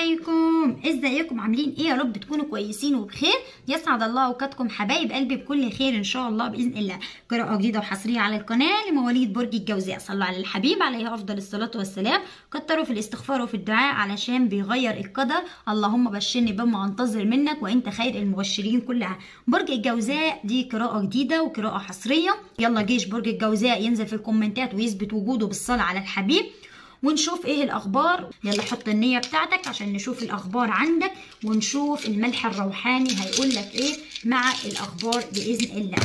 عليكم ازيكم عاملين ايه يا رب تكونوا كويسين وبخير يسعد الله اوقاتكم حبايب قلبي بكل خير ان شاء الله باذن الله قراءه جديده وحصريه على القناه لمواليد برج الجوزاء صلوا على الحبيب عليه افضل الصلاه والسلام كتروا في الاستغفار وفي الدعاء علشان بيغير القدر اللهم بشرني بما انتظر منك وانت خير المبشرين كلها برج الجوزاء دي قراءه جديده وقراءه حصريه يلا جيش برج الجوزاء ينزل في الكومنتات ويثبت وجوده بالصلاه على الحبيب ونشوف ايه الاخبار يلا حط النية بتاعتك عشان نشوف الاخبار عندك ونشوف الملح الروحاني هيقول لك ايه مع الاخبار باذن الله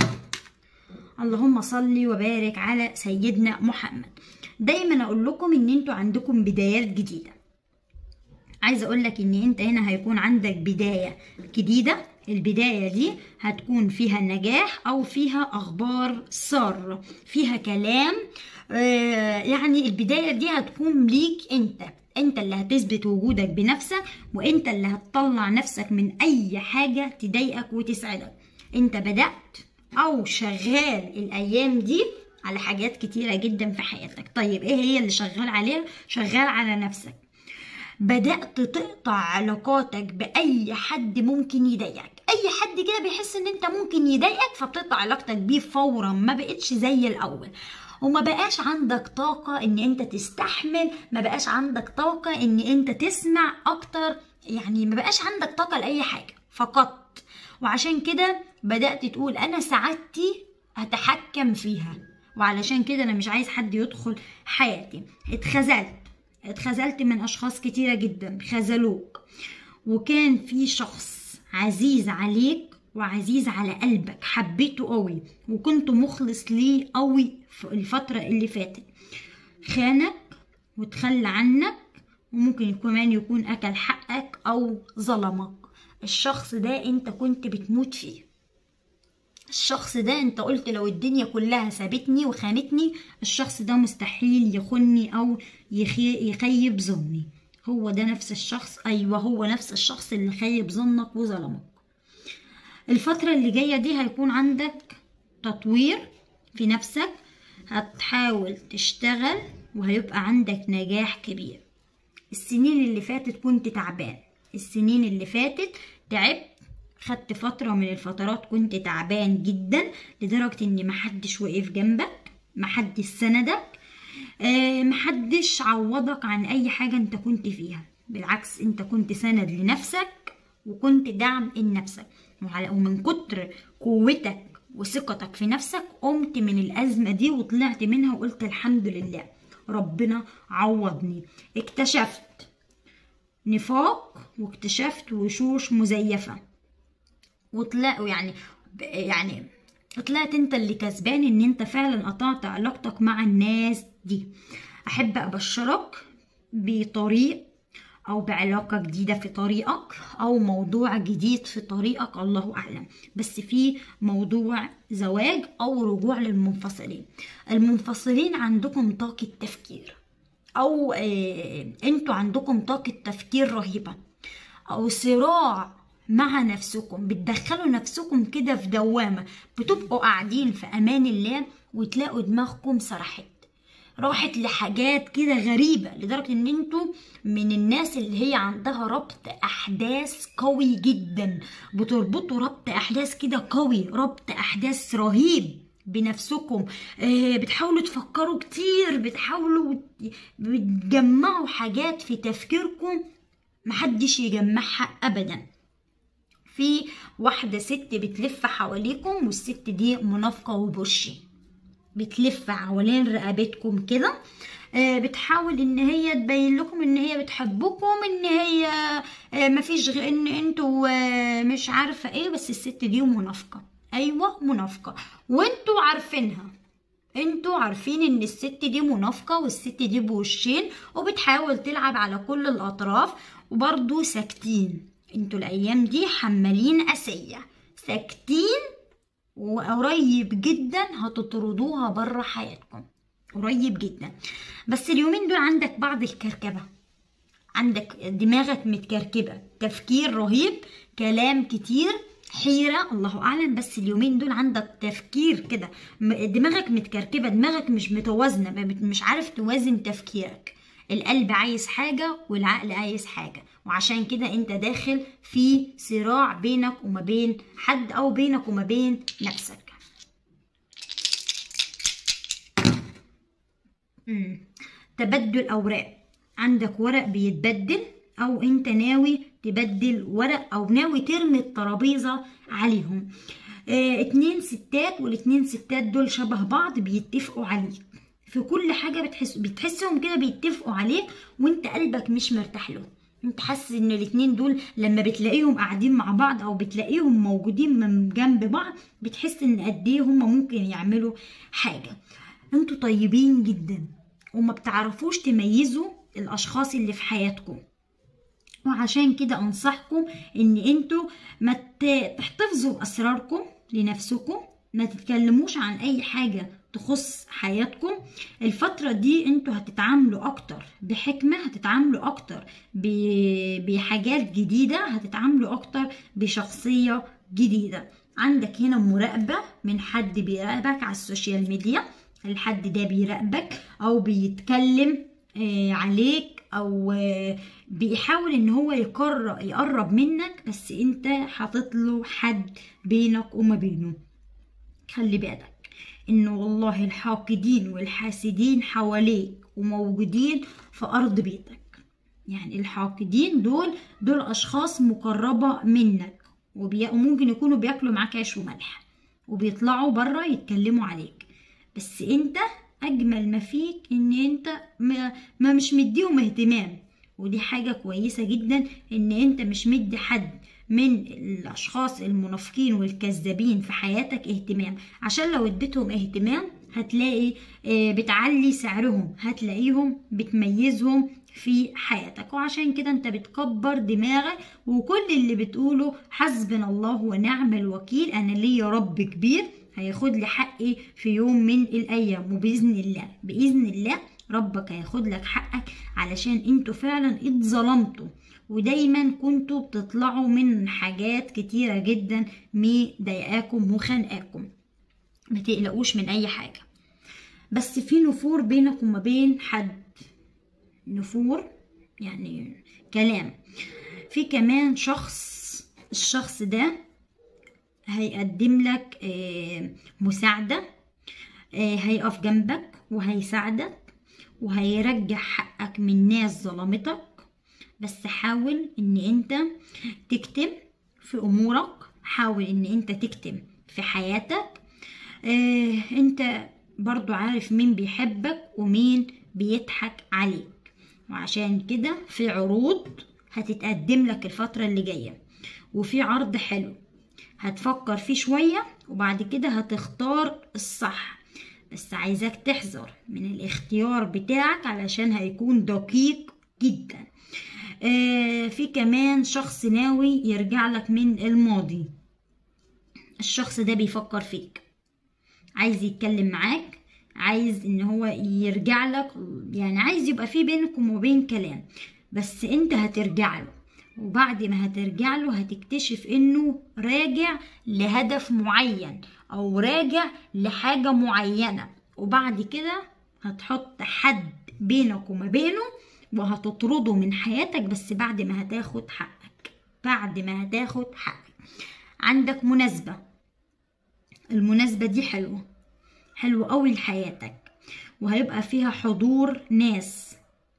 اللهم صل وبارك على سيدنا محمد دايما اقول لكم ان انتوا عندكم بدايات جديده عايزه اقول لك ان انت هنا هيكون عندك بدايه جديده البدايه دي هتكون فيها نجاح او فيها اخبار ساره فيها كلام آه يعني البدايه دي هتكون ليك انت انت اللي هتثبت وجودك بنفسك وانت اللي هتطلع نفسك من اي حاجه تضايقك وتسعدك انت بدات او شغال الايام دي على حاجات كتيره جدا في حياتك طيب ايه هي اللي شغال عليها شغال على نفسك بدأت تقطع علاقاتك بأي حد ممكن يضايقك أي حد كده بيحس إن أنت ممكن يضايقك فبتقطع علاقتك بيه فورا ما بقتش زي الأول وما بقاش عندك طاقة إن أنت تستحمل ما بقاش عندك طاقة إن أنت تسمع أكتر يعني ما بقاش عندك طاقة لأي حاجة فقط وعشان كده بدأت تقول أنا سعادتي هتحكم فيها وعلشان كده أنا مش عايز حد يدخل حياتي اتخذلت اتخذلت من اشخاص كتيره جدا خذلوك وكان في شخص عزيز عليك وعزيز على قلبك حبيته قوي وكنت مخلص ليه قوي في الفتره اللي فاتت خانك وتخلى عنك وممكن كمان يكون اكل حقك او ظلمك الشخص ده انت كنت بتموت فيه الشخص ده انت قلت لو الدنيا كلها سابتني وخانتني الشخص ده مستحيل يخني او يخي يخيب ظني هو ده نفس الشخص ايوه هو نفس الشخص اللي خيب ظنك وظلمك الفترة اللي جاية دي هيكون عندك تطوير في نفسك هتحاول تشتغل وهيبقى عندك نجاح كبير السنين اللي فاتت كنت تعبان السنين اللي فاتت تعبت خدت فترة من الفترات كنت تعبان جدا لدرجة ان محدش وقف جنبك محدش سندك آه محدش عوضك عن اي حاجة انت كنت فيها بالعكس انت كنت سند لنفسك وكنت دعم لنفسك ومن كتر قوتك وثقتك في نفسك قمت من الأزمة دي وطلعت منها وقلت الحمد لله ربنا عوضني اكتشفت نفاق واكتشفت وشوش مزيفه وطلعوا يعني يعني طلعت انت اللي كسبان ان انت فعلا قطعت علاقتك مع الناس دي احب ابشرك بطريق او بعلاقه جديده في طريقك او موضوع جديد في طريقك الله اعلم بس في موضوع زواج او رجوع للمنفصلين المنفصلين عندكم طاقه تفكير او اه انتوا عندكم طاقه تفكير رهيبه او صراع مع نفسكم بتدخلوا نفسكم كده في دوامة بتبقوا قاعدين في أمان الله وتلاقوا دماغكم سرحت راحت لحاجات كده غريبة لدرجة ان انتوا من الناس اللي هي عندها ربط احداث قوي جدا بتربطوا ربط احداث كده قوي ربط احداث رهيب بنفسكم بتحاولوا تفكروا كتير بتحاولوا بتجمعوا حاجات في تفكيركم محدش يجمعها ابدا في واحدة ست بتلف حواليكم والست دي منافقة وبرشي بتلف حوالين رقبتكم كده بتحاول ان هي تبين لكم ان هي بتحبكم ان هي مفيش غير ان انتوا مش عارفة ايه بس الست دي منافقة ايوه منافقة وانتوا عارفينها انتوا عارفين ان الست دي منافقة والست دي بوشين وبتحاول تلعب على كل الاطراف وبرضو ساكتين انتوا الايام دي حمالين اسية ساكتين وقريب جدا هتطردوها بره حياتكم قريب جدا بس اليومين دول عندك بعض الكركبة عندك دماغك متكركبة تفكير رهيب كلام كتير حيرة الله أعلم بس اليومين دول عندك تفكير كده دماغك متكركبة دماغك مش متوازنة مش عارف توازن تفكيرك القلب عايز حاجة والعقل عايز حاجة وعشان كده انت داخل في صراع بينك وما بين حد او بينك وما بين نفسك مم. تبدل اوراق عندك ورق بيتبدل او انت ناوي تبدل ورق او ناوي ترمي الترابيزه عليهم اه اتنين ستات والاتنين ستات دول شبه بعض بيتفقوا عليك في كل حاجه بتحس بتحسهم كده بيتفقوا عليك وانت قلبك مش مرتاح له انت حاسس ان الاتنين دول لما بتلاقيهم قاعدين مع بعض او بتلاقيهم موجودين من جنب بعض بتحس ان قد ايه هما ممكن يعملوا حاجه انتوا طيبين جدا وما بتعرفوش تميزوا الاشخاص اللي في حياتكم وعشان كده انصحكم ان انتوا ما تحتفظوا باسراركم لنفسكم ما تتكلموش عن اي حاجة تخص حياتكم الفترة دي انتوا هتتعاملوا اكتر بحكمة هتتعاملوا اكتر بحاجات جديدة هتتعاملوا اكتر بشخصية جديدة عندك هنا مراقبة من حد بيراقبك على السوشيال ميديا الحد ده بيراقبك او بيتكلم عليك او بيحاول ان هو يقرب يقرب منك بس انت حاطط له حد بينك وما بينه خلي بالك ان والله الحاقدين والحاسدين حواليك وموجودين في ارض بيتك يعني الحاقدين دول دول اشخاص مقربة منك وممكن يكونوا بياكلوا معاك عيش وملح وبيطلعوا بره يتكلموا عليك بس انت اجمل ما فيك ان انت ما, ما مش مديهم اهتمام ودي حاجة كويسة جدا ان انت مش مدي حد من الاشخاص المنافقين والكذابين في حياتك اهتمام عشان لو اديتهم اهتمام هتلاقي بتعلي سعرهم هتلاقيهم بتميزهم في حياتك وعشان كده انت بتكبر دماغك وكل اللي بتقوله حسبنا الله ونعم الوكيل انا ليا رب كبير هياخد لي حقي في يوم من الايام وباذن الله باذن الله ربك هياخد لك حقك علشان انتوا فعلا اتظلمتوا ودايما كنتوا بتطلعوا من حاجات كتيرة جدا مضايقاكم وخانقاكم ما تقلقوش من اي حاجة بس في نفور بينك وما بين حد نفور يعني كلام في كمان شخص الشخص ده هيقدم لك مساعدة هيقف جنبك وهيساعدك وهيرجع حقك من ناس ظلمتك بس حاول ان انت تكتم في امورك حاول ان انت تكتم في حياتك اه انت برضو عارف مين بيحبك ومين بيضحك عليك وعشان كده في عروض هتتقدم لك الفترة اللي جاية وفي عرض حلو هتفكر فيه شوية وبعد كده هتختار الصح بس عايزاك تحذر من الاختيار بتاعك علشان هيكون دقيق جدا آه في كمان شخص ناوي يرجع لك من الماضي الشخص ده بيفكر فيك عايز يتكلم معاك عايز ان هو يرجع لك يعني عايز يبقى في بينكم وبين كلام بس انت هترجع له وبعد ما هترجع له هتكتشف انه راجع لهدف معين او راجع لحاجة معينة وبعد كده هتحط حد بينك وما بينه وهتطرده من حياتك بس بعد ما هتاخد حقك بعد ما هتاخد حقك عندك مناسبة المناسبة دي حلوة حلوة قوي لحياتك وهيبقى فيها حضور ناس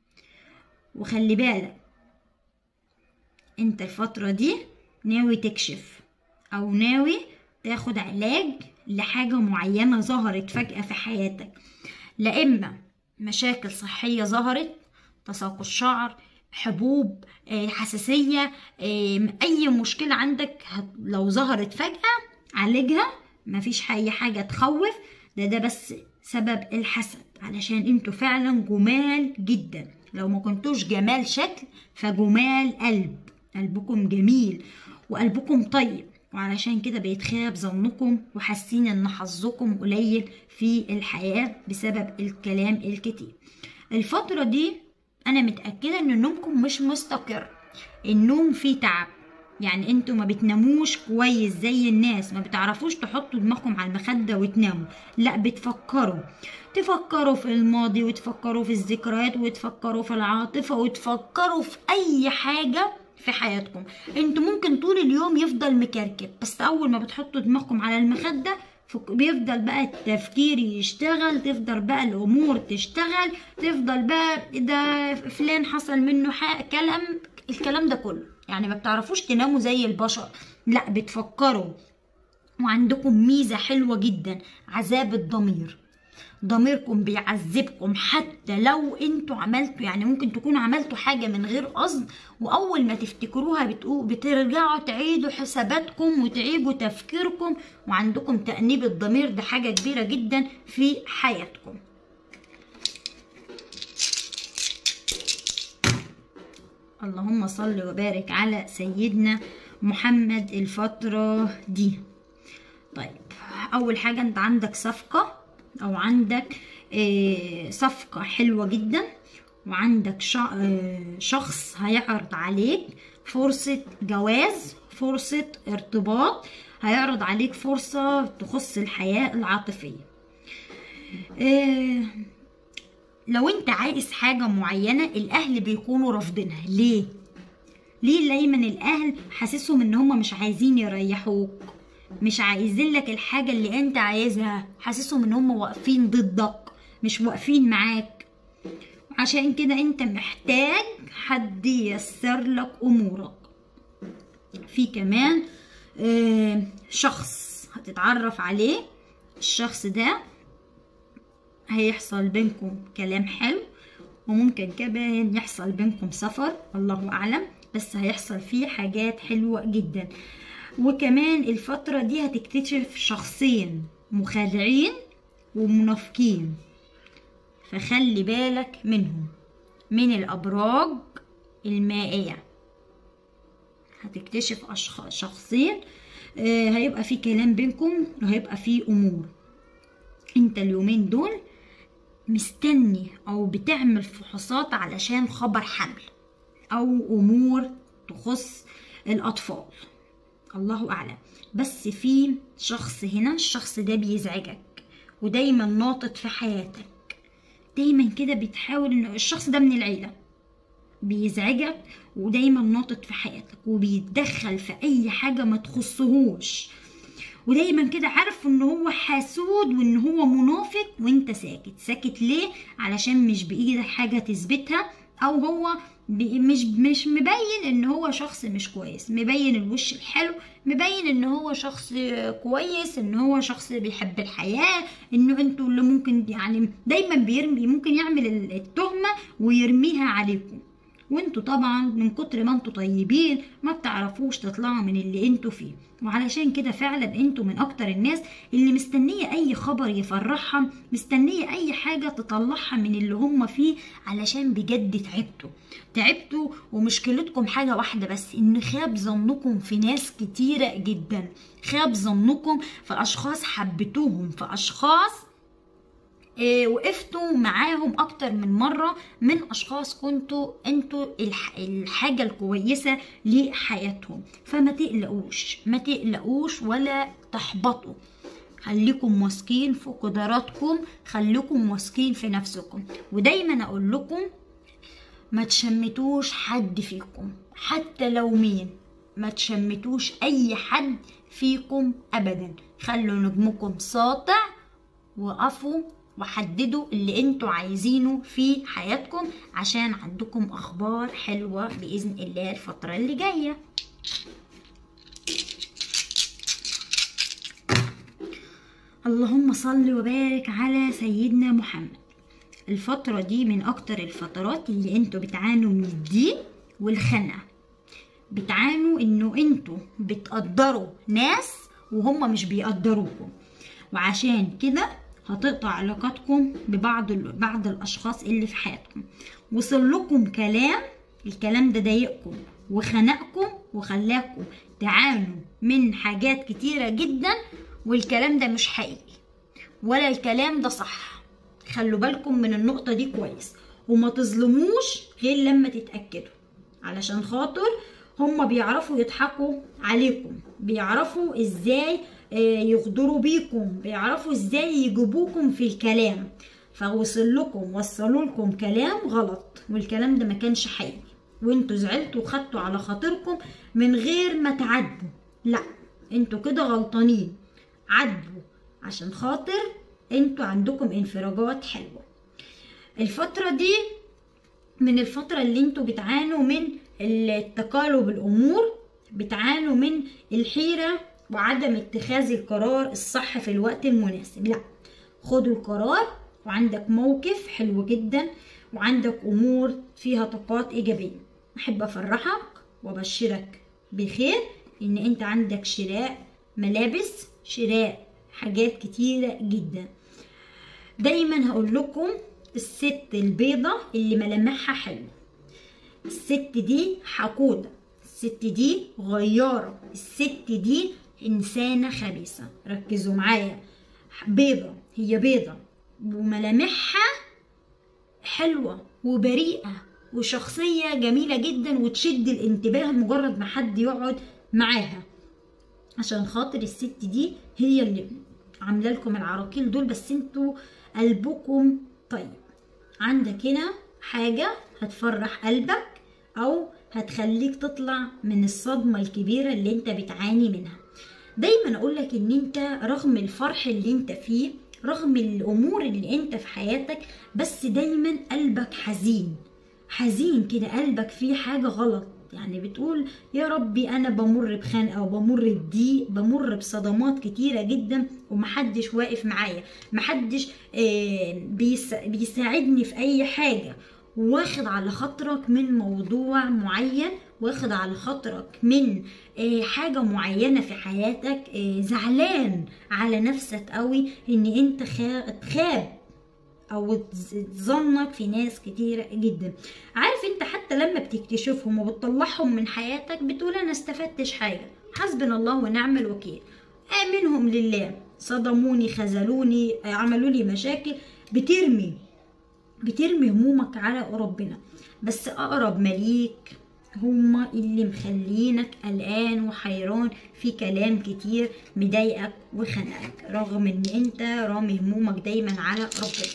وخلي بالك انت الفترة دي ناوي تكشف او ناوي تاخد علاج لحاجة معينة ظهرت فجأة في حياتك لا اما مشاكل صحية ظهرت تساقط شعر حبوب حساسية اي مشكلة عندك لو ظهرت فجأة عالجها مفيش اي حاجة تخوف ده ده بس سبب الحسد علشان انتوا فعلا جمال جدا لو ما كنتوش جمال شكل فجمال قلب قلبكم جميل وقلبكم طيب وعلشان كده بيتخاب ظنكم وحاسين ان حظكم قليل في الحياة بسبب الكلام الكتير الفترة دي انا متأكدة ان نومكم مش مستقر النوم فيه تعب يعني انتوا ما بتناموش كويس زي الناس ما بتعرفوش تحطوا دماغكم على المخدة وتناموا لا بتفكروا تفكروا في الماضي وتفكروا في الذكريات وتفكروا في العاطفة وتفكروا في أي حاجة في حياتكم انتوا ممكن طول اليوم يفضل مكركب بس أول ما بتحطوا دماغكم على المخدة فك- بيفضل بقى التفكير يشتغل تفضل بقى الأمور تشتغل تفضل بقى ده فلان حصل منه حق كلام الكلام ده كله يعني ما بتعرفوش تناموا زي البشر لا بتفكروا وعندكم ميزة حلوة جدا عذاب الضمير ضميركم بيعذبكم حتى لو انتوا عملتوا يعني ممكن تكونوا عملتوا حاجة من غير قصد واول ما تفتكروها بتقو بترجعوا تعيدوا حساباتكم وتعيدوا تفكيركم وعندكم تأنيب الضمير ده حاجة كبيرة جدا في حياتكم اللهم صل وبارك على سيدنا محمد الفترة دي طيب أول حاجة أنت عندك صفقة أو عندك آه، صفقة حلوة جدا وعندك شا- آه، شخص هيعرض عليك فرصة جواز فرصة ارتباط هيعرض عليك فرصة تخص الحياة العاطفية آه، لو انت عايز حاجة معينة الأهل بيكونوا رافضينها ليه؟ ليه دايما الأهل حاسسهم ان هم مش عايزين يريحوك مش عايزين لك الحاجة اللي انت عايزها حاسسهم ان هم واقفين ضدك مش واقفين معاك عشان كده انت محتاج حد ييسر لك امورك في كمان آه، شخص هتتعرف عليه الشخص ده هيحصل بينكم كلام حلو وممكن كمان يحصل بينكم سفر الله أعلم بس هيحصل فيه حاجات حلوة جدا وكمان الفترة دي هتكتشف شخصين مخادعين ومنافقين فخلي بالك منهم من الأبراج المائية هتكتشف أشخاص شخصين آه، هيبقى في كلام بينكم وهيبقى في أمور انت اليومين دول مستني او بتعمل فحوصات علشان خبر حمل او امور تخص الاطفال الله اعلم بس في شخص هنا الشخص ده بيزعجك ودايما ناطط في حياتك دايما كده بتحاول ان الشخص ده من العيله بيزعجك ودايما ناطط في حياتك وبيتدخل في اي حاجه ما تخصهوش ودايما كده عارف ان هو حاسود وان هو منافق وانت ساكت ساكت ليه علشان مش بايدك حاجه تثبتها او هو بي- مش مش مبين ان هو شخص مش كويس مبين الوش الحلو مبين ان هو شخص كويس ان هو شخص بيحب الحياه انه انتوا اللي ممكن يعني دايما بيرمي ممكن يعمل التهمه ويرميها عليكم وانتوا طبعا من كتر ما انتوا طيبين ما بتعرفوش تطلعوا من اللي انتوا فيه وعلشان كده فعلا انتوا من اكتر الناس اللي مستنية اي خبر يفرحها مستنية اي حاجة تطلعها من اللي هم فيه علشان بجد تعبتوا تعبتوا ومشكلتكم حاجة واحدة بس ان خاب ظنكم في ناس كتيرة جدا خاب ظنكم في اشخاص حبيتوهم في اشخاص إيه، وقفتوا معاهم اكتر من مرة من اشخاص كنتوا انتوا الح- الحاجة الكويسة لحياتهم فما تقلقوش ما تقلقوش ولا تحبطوا خليكم واثقين في قدراتكم خليكم واثقين في نفسكم ودايما اقول لكم ما تشمتوش حد فيكم حتى لو مين ما تشمتوش اي حد فيكم ابدا خلوا نجمكم ساطع وقفوا وحددوا اللي انتوا عايزينه في حياتكم عشان عندكم اخبار حلوة باذن الله الفترة اللي جاية اللهم صل وبارك على سيدنا محمد الفترة دي من أكتر الفترات اللي انتوا بتعانوا من الضيق والخنقة بتعانوا انه انتوا بتقدروا ناس وهم مش بيقدروكم وعشان كده هتقطع علاقاتكم ببعض ال- بعض الاشخاص اللي في حياتكم وصل لكم كلام الكلام ده ضايقكم وخنقكم وخلاكم تعانوا من حاجات كتيرة جدا والكلام ده مش حقيقي ولا الكلام ده صح خلوا بالكم من النقطة دي كويس وما تظلموش غير لما تتأكدوا علشان خاطر هم بيعرفوا يضحكوا عليكم بيعرفوا ازاي آه، يغدروا بيكم بيعرفوا ازاي يجيبوكم في الكلام فوصل لكم وصلوا لكم كلام غلط والكلام ده ما كانش حقيقي وانتوا زعلتوا وخدتوا على خاطركم من غير ما تعاتبوا لا انتوا كده غلطانين عاتبوا عشان خاطر انتوا عندكم انفراجات حلوه الفتره دي من الفتره اللي انتوا بتعانوا من التقالب الامور بتعانوا من الحيره وعدم اتخاذ القرار الصح في الوقت المناسب لا خدوا القرار وعندك موقف حلو جدا وعندك امور فيها طاقات ايجابيه احب افرحك وابشرك بخير ان انت عندك شراء ملابس شراء حاجات كتيره جدا دايما هقول لكم الست البيضة اللي ملامحها حلوة الست دي حقودة الست دي غيارة الست دي إنسانة خبيثة ركزوا معايا بيضة هي بيضة وملامحها حلوة وبريئة وشخصية جميلة جدا وتشد الانتباه مجرد ما حد يقعد معاها عشان خاطر الست دي هي اللي عامله لكم العراقيل دول بس انتوا قلبكم طيب عندك هنا حاجة هتفرح قلبك او هتخليك تطلع من الصدمة الكبيرة اللي انت بتعاني منها دايما اقولك ان انت رغم الفرح اللي انت فيه رغم الامور اللي انت في حياتك بس دايما قلبك حزين حزين كده قلبك فيه حاجة غلط يعني بتقول يا ربي انا بمر بخنقه وبمر بضيق بمر بصدمات كتيره جدا ومحدش واقف معايا محدش آه، بيس- بيساعدني في اي حاجه واخد على خاطرك من موضوع معين واخد على خاطرك من آه، حاجة معينة في حياتك آه، زعلان على نفسك قوي ان انت خا- تخاب او تز- تظنك في ناس كتيرة جدا عارف انت حتى لما بتكتشفهم وبتطلعهم من حياتك بتقول انا استفدتش حاجة حسبنا الله ونعم الوكيل امنهم لله صدموني خذلوني آه، عملوا لي مشاكل بترمي بترمي همومك على ربنا بس اقرب مليك هما اللي مخلينك قلقان وحيران في كلام كتير مضايقك وخنقك رغم ان انت رامي همومك دايما على ربنا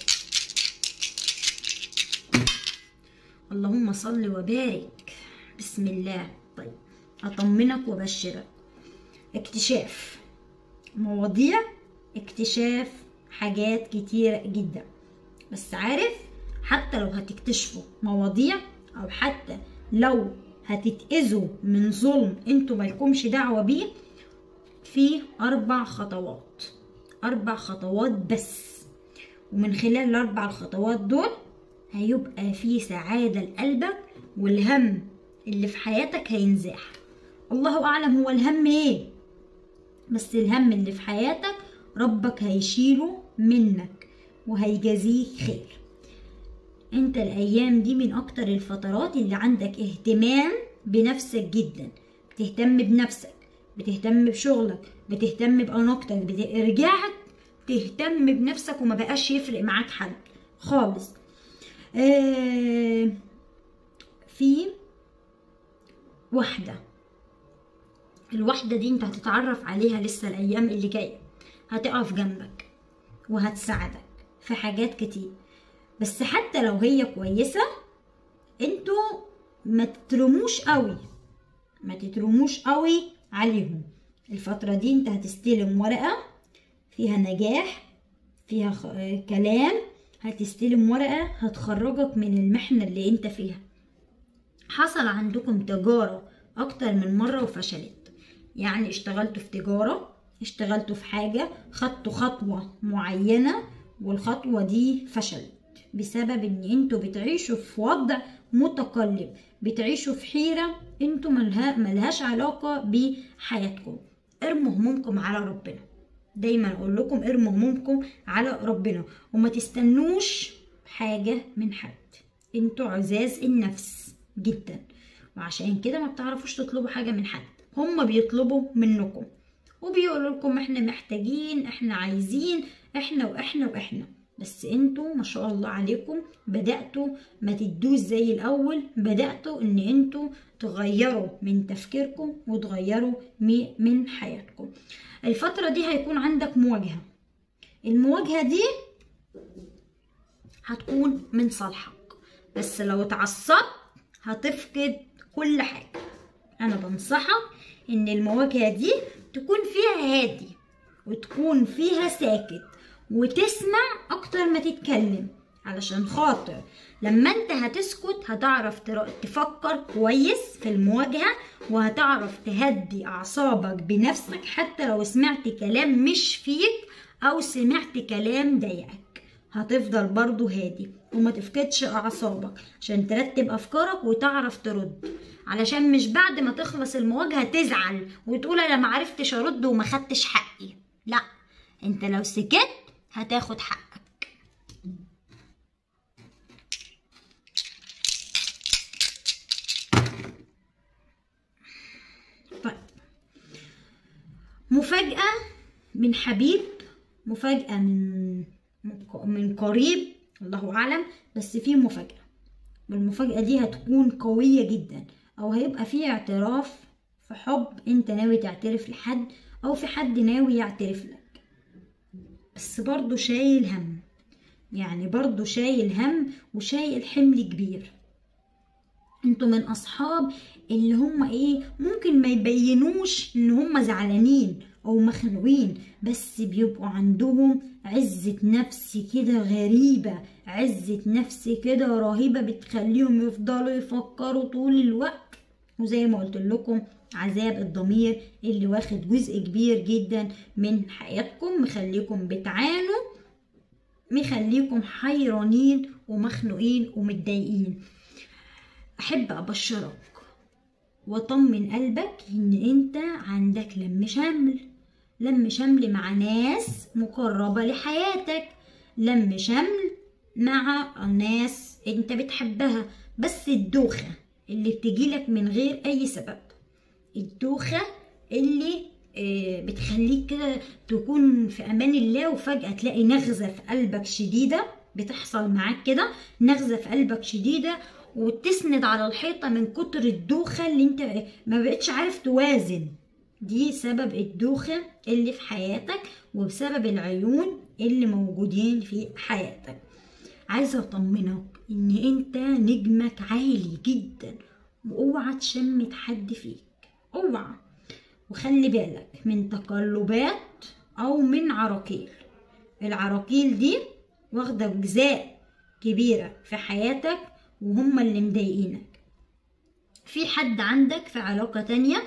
اللهم صل وبارك بسم الله طيب اطمنك وابشرك اكتشاف مواضيع اكتشاف حاجات كتيرة جدا بس عارف حتى لو هتكتشفوا مواضيع او حتى لو هتتأذوا من ظلم انتوا مالكمش دعوة بيه في اربع خطوات اربع خطوات بس ومن خلال الاربع الخطوات دول هيبقى في سعادة لقلبك والهم اللي في حياتك هينزاح الله اعلم هو الهم ايه بس الهم اللي في حياتك ربك هيشيله منك وهيجازيك خير انت الايام دي من اكتر الفترات اللي عندك اهتمام بنفسك جدا بتهتم بنفسك بتهتم بشغلك بتهتم باناقتك بت- رجعت تهتم بنفسك وما بقاش يفرق معاك حد خالص آه في واحده الواحدة دي انت هتتعرف عليها لسه الأيام اللي جاية هتقف جنبك وهتساعدك في حاجات كتير بس حتى لو هي كويسة انتوا ما تترموش قوي ما تترموش قوي عليهم الفترة دي انت هتستلم ورقة فيها نجاح فيها خ... آه، كلام هتستلم ورقة هتخرجك من المحنة اللي انت فيها حصل عندكم تجارة أكتر من مرة وفشلت يعني اشتغلتوا في تجارة اشتغلتوا في حاجة خدتوا خطوة معينة والخطوة دي فشلت بسبب ان انتوا بتعيشوا في وضع متقلب بتعيشوا في حيرة انتوا ملها ملهاش علاقة بحياتكم ارموا همومكم على ربنا دايما اقول لكم ارموا همومكم على ربنا وما تستنوش حاجة من حد انتوا عزاز النفس جدا وعشان كده ما بتعرفوش تطلبوا حاجة من حد هما بيطلبوا منكم وبيقولوا لكم احنا محتاجين احنا عايزين احنا واحنا واحنا بس انتوا ما شاء الله عليكم بدأتوا ما تدوش زي الأول بدأتوا ان انتوا تغيروا من تفكيركم وتغيروا من حياتكم الفترة دي هيكون عندك مواجهة المواجهة دي هتكون من صالحك بس لو اتعصبت هتفقد كل حاجة أنا بنصحك إن المواجهة دي تكون فيها هادي وتكون فيها ساكت وتسمع أكتر ما تتكلم علشان خاطر لما انت هتسكت هتعرف تفكر كويس في المواجهة وهتعرف تهدي أعصابك بنفسك حتى لو سمعت كلام مش فيك أو سمعت كلام ضايقك هتفضل برضو هادي وما تفقدش أعصابك عشان ترتب أفكارك وتعرف ترد علشان مش بعد ما تخلص المواجهة تزعل وتقول أنا معرفتش أرد وما خدتش حقي لا انت لو سكت هتاخد حقك طيب مفاجأة من حبيب مفاجأة من من قريب الله أعلم بس في مفاجأة والمفاجأة دي هتكون قوية جدا أو هيبقى في اعتراف في حب أنت ناوي تعترف لحد أو في حد ناوي يعترف لك بس برضه شايل هم يعني برضه شايل هم وشايل حمل كبير انتوا من اصحاب اللي هم ايه ممكن ما يبينوش ان هم زعلانين او مخنوقين بس بيبقوا عندهم عزة نفس كده غريبة عزة نفس كده رهيبة بتخليهم يفضلوا يفكروا طول الوقت وزي ما قلت لكم عذاب الضمير اللي واخد جزء كبير جدا من حياتكم مخليكم بتعانوا مخليكم حيرانين ومخنوقين ومتضايقين احب ابشرك واطمن قلبك ان انت عندك لم شمل لم شمل مع ناس مقربة لحياتك لم شمل مع ناس انت بتحبها بس الدوخة اللي بتجيلك من غير اي سبب الدوخة اللي بتخليك كده تكون في امان الله وفجأة تلاقي نغزة في قلبك شديدة بتحصل معاك كده نغزة في قلبك شديدة وتسند على الحيطة من كتر الدوخة اللي انت ما بقتش عارف توازن دي سبب الدوخة اللي في حياتك وبسبب العيون اللي موجودين في حياتك عايزة اطمنك ان انت نجمك عالي جدا واوعى تشمت حد فيك اوعى وخلي بالك من تقلبات او من عراقيل العراقيل دي واخدة اجزاء كبيرة في حياتك وهم اللي مضايقينك في حد عندك في علاقة تانية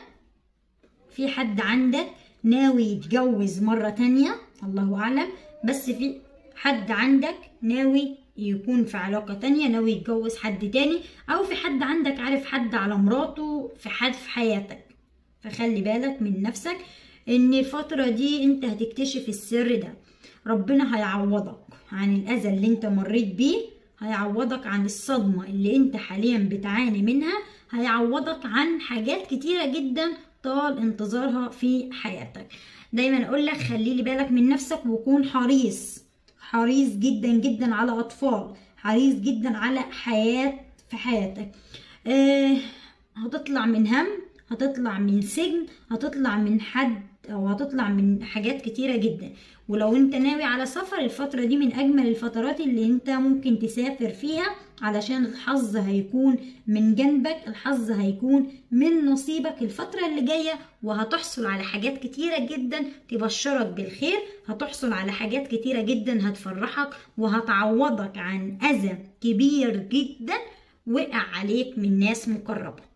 في حد عندك ناوي يتجوز مرة تانية الله أعلم بس في حد عندك ناوي يكون في علاقة تانية ناوي يتجوز حد تاني أو في حد عندك عارف حد على مراته في حد في حياتك فخلي بالك من نفسك إن الفترة دي أنت هتكتشف السر ده ربنا هيعوضك عن الأذى اللي أنت مريت بيه هيعوضك عن الصدمة اللي انت حاليا بتعاني منها هيعوضك عن حاجات كتيرة جدا طال انتظارها في حياتك دايما اقول لك خلي لي بالك من نفسك وكون حريص حريص جدا جدا على اطفال حريص جدا على حياة في حياتك آه هتطلع من هم هتطلع من سجن هتطلع من حد او هتطلع من حاجات كتيرة جدا ولو انت ناوي على سفر الفترة دي من اجمل الفترات اللي انت ممكن تسافر فيها علشان الحظ هيكون من جنبك الحظ هيكون من نصيبك الفترة اللي جاية وهتحصل على حاجات كتيرة جدا تبشرك بالخير هتحصل على حاجات كتيرة جدا هتفرحك وهتعوضك عن اذى كبير جدا وقع عليك من ناس مقربه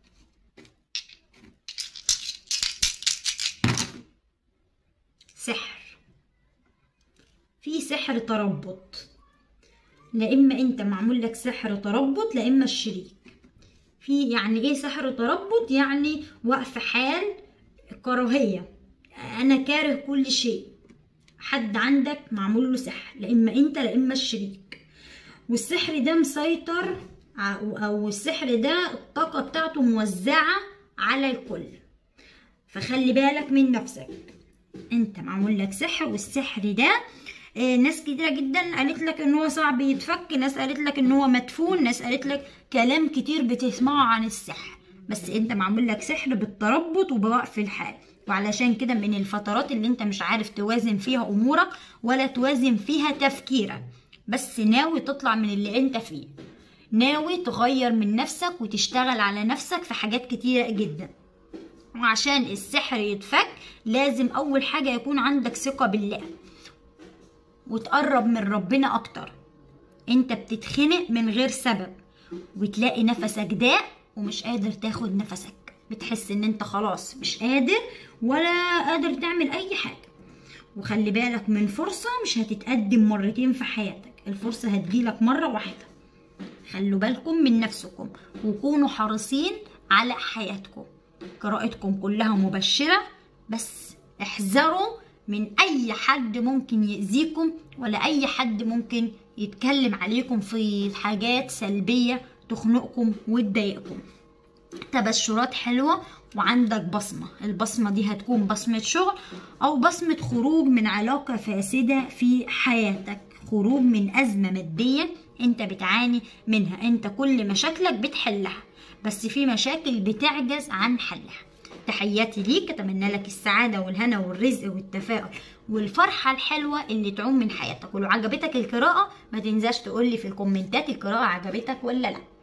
سحر في سحر تربط لا اما انت معمول لك سحر تربط لا اما الشريك في يعني ايه سحر تربط يعني وقف حال كراهيه انا كاره كل شيء حد عندك معمول له سحر لا اما انت لا اما الشريك والسحر ده مسيطر او السحر ده الطاقه بتاعته موزعه على الكل فخلي بالك من نفسك انت معمول لك سحر والسحر ده آه، ناس كتيره جدا قالت لك ان هو صعب يتفك ناس قالت لك ان هو مدفون ناس قالت لك كلام كتير بتسمعه عن السحر بس انت معمول لك سحر بالتربط وبوقف الحال وعلشان كده من الفترات اللي انت مش عارف توازن فيها امورك ولا توازن فيها تفكيرك بس ناوي تطلع من اللي انت فيه ناوي تغير من نفسك وتشتغل على نفسك في حاجات كتيرة جدا وعشان السحر يتفك لازم اول حاجة يكون عندك ثقة بالله وتقرب من ربنا اكتر انت بتتخنق من غير سبب وتلاقي نفسك ضاق ومش قادر تاخد نفسك بتحس ان انت خلاص مش قادر ولا قادر تعمل اي حاجة وخلي بالك من فرصة مش هتتقدم مرتين في حياتك الفرصة هتجيلك مرة واحدة خلوا بالكم من نفسكم وكونوا حريصين على حياتكم قراءتكم كلها مبشرة بس احذروا من اي حد ممكن يأذيكم ولا اي حد ممكن يتكلم عليكم في حاجات سلبية تخنقكم وتضايقكم تبشرات حلوة وعندك بصمة البصمة دي هتكون بصمة شغل أو بصمة خروج من علاقة فاسدة في حياتك خروج من أزمة مادية أنت بتعاني منها أنت كل مشاكلك بتحلها بس في مشاكل بتعجز عن حلها تحياتي ليك أتمنى لك السعادة والهنا والرزق والتفاؤل والفرحة الحلوة اللي تعوم من حياتك ولو عجبتك القراءة ما تنساش تقولي في الكومنتات القراءة عجبتك ولا لأ